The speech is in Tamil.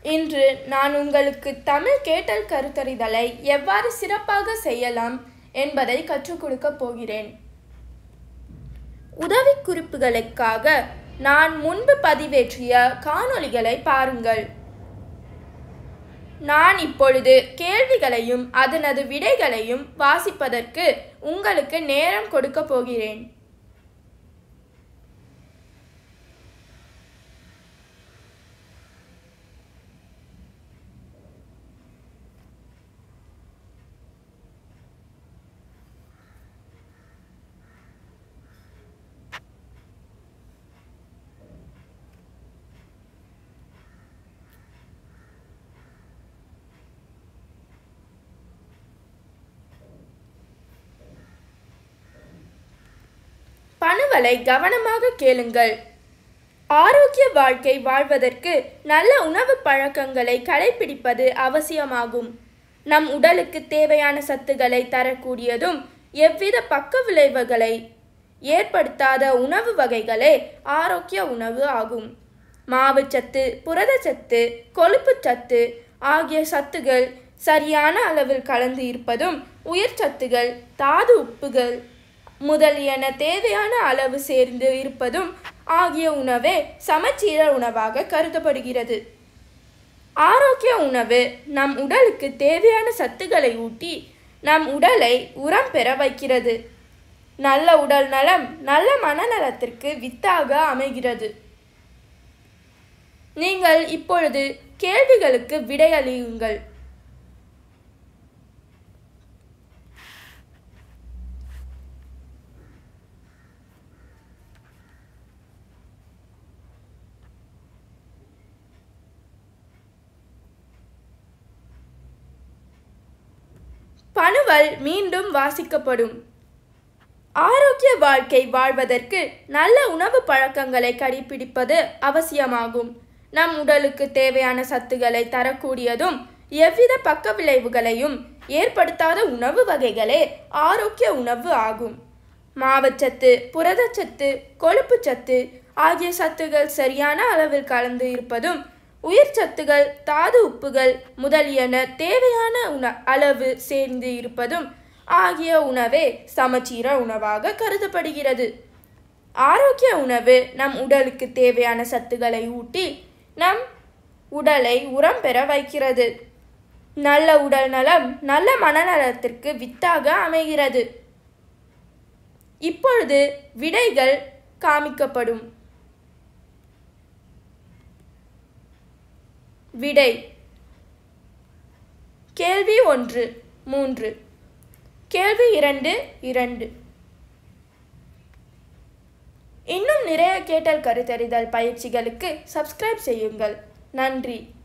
இன்று நான் உங்களுக்கு தமிழ் கேட்டல் கருத்தறிதலை எவ்வாறு சிறப்பாக செய்யலாம் என்பதை கற்றுக் கொடுக்கப் போகிறேன் உதவிக்குறிப்புகளுக்காக நான் முன்பு பதிவேற்றிய காணொளிகளை பாருங்கள் நான் இப்பொழுது கேள்விகளையும் அதனது விடைகளையும் வாசிப்பதற்கு உங்களுக்கு நேரம் கொடுக்கப் போகிறேன் பணுவலை கவனமாக கேளுங்கள் ஆரோக்கிய வாழ்க்கை வாழ்வதற்கு நல்ல உணவு பழக்கங்களை கடைபிடிப்பது அவசியமாகும் நம் உடலுக்கு தேவையான சத்துக்களை தரக்கூடியதும் எவ்வித பக்க விளைவுகளை ஏற்படுத்தாத உணவு வகைகளே ஆரோக்கிய உணவு ஆகும் மாவுச்சத்து புரதச்சத்து கொழுப்புச்சத்து ஆகிய சத்துகள் சரியான அளவில் கலந்து இருப்பதும் உயிர் சத்துகள் தாது உப்புகள் முதலியன தேவையான அளவு சேர்ந்து இருப்பதும் ஆகிய உணவே சமச்சீர உணவாக கருதப்படுகிறது ஆரோக்கிய உணவு நம் உடலுக்கு தேவையான சத்துக்களை ஊட்டி நம் உடலை உரம் பெற வைக்கிறது நல்ல உடல் நலம் நல்ல மனநலத்திற்கு வித்தாக அமைகிறது நீங்கள் இப்பொழுது கேள்விகளுக்கு விடையளியுங்கள் பணுவல் மீண்டும் வாசிக்கப்படும் ஆரோக்கிய வாழ்க்கை வாழ்வதற்கு நல்ல உணவு பழக்கங்களை கடைபிடிப்பது அவசியமாகும் நம் உடலுக்கு தேவையான சத்துக்களை தரக்கூடியதும் எவ்வித பக்க விளைவுகளையும் ஏற்படுத்தாத உணவு வகைகளே ஆரோக்கிய உணவு ஆகும் மாவச்சத்து புரதச்சத்து கொழுப்புச்சத்து ஆகிய சத்துகள் சரியான அளவில் கலந்து இருப்பதும் உயிர் சத்துகள் தாது உப்புகள் முதலியன தேவையான உண அளவு சேர்ந்து இருப்பதும் ஆகிய உணவே சமச்சீர உணவாக கருதப்படுகிறது ஆரோக்கிய உணவு நம் உடலுக்கு தேவையான சத்துக்களை ஊட்டி நம் உடலை உரம் பெற வைக்கிறது நல்ல உடல் நலம் நல்ல மனநலத்திற்கு வித்தாக அமைகிறது இப்பொழுது விடைகள் காமிக்கப்படும் விடை கேள்வி ஒன்று மூன்று கேள்வி இரண்டு இரண்டு இன்னும் நிறைய கேட்டல் கருத்தறிதல் பயிற்சிகளுக்கு சப்ஸ்கிரைப் செய்யுங்கள் நன்றி